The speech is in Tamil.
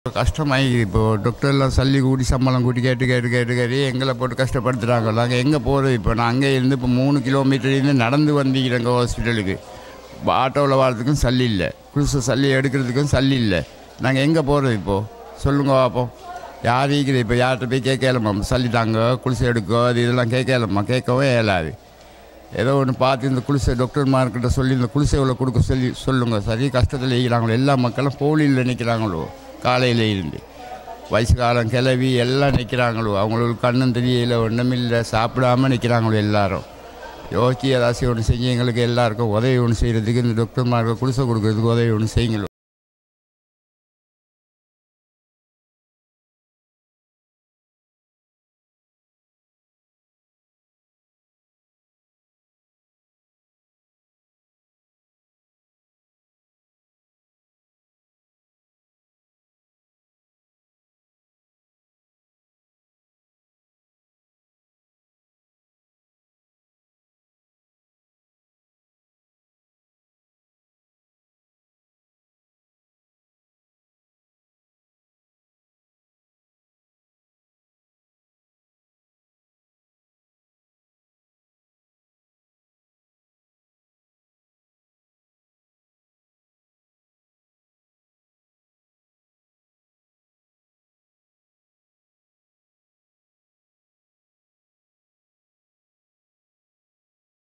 கஷ்டமாகி இப்போ டாக்டர்லாம் சல்லி கூட்டி சம்பளம் கூட்டி கேட்டு கேட்டு கேட்டு கேட்டு எங்களை போட்டு கஷ்டப்படுத்துகிறாங்க நாங்கள் எங்கே போகிறது இப்போ நான் அங்கே இருந்து இப்போ மூணு கிலோமீட்டர்லேருந்து நடந்து வந்திக்கிறேங்க ஹாஸ்பிட்டலுக்கு ஆட்டோவில் வரதுக்கும் சல்லி இல்லை குளிச சல்லி எடுக்கிறதுக்கும் சல்லி இல்லை நாங்கள் எங்கே போகிறது இப்போது சொல்லுங்க பார்ப்போம் யார் ஈக்குது இப்போ யார்கிட்ட போய் கேட்கலாமா சல்லி தாங்க குளிசை எடுக்கோ அது இதெல்லாம் கேட்கலாமா கேட்கவும் இயலாது ஏதோ ஒன்று பார்த்து இந்த குளிசை டாக்டர்மார்கிட்ட சொல்லி இந்த குளிசை இவ்வளோ கொடுக்க சொல்லி சொல்லுங்கள் சரி கஷ்டத்தில் இருக்கிறாங்களோ எல்லா மக்களும் போலியில் நிற்கிறாங்களோ காலையில் இருந்து வயசு காலம் கிளவி எல்லாம் நிற்கிறாங்களோ அவங்களுக்கு கண்ணும் தெரியல ஒன்றுமில்லை சாப்பிடாம நிற்கிறாங்களோ எல்லாரும் யோசிச்சு ஏதாச்சும் ஒன்று செஞ்சு எங்களுக்கு எல்லாருக்கும் உதவி ஒன்று செய்கிறதுக்கு இந்த டாக்டர்மார்க்கு குளிசை கொடுக்கறதுக்கு உதவி ஒன்று செய்யுங்களோ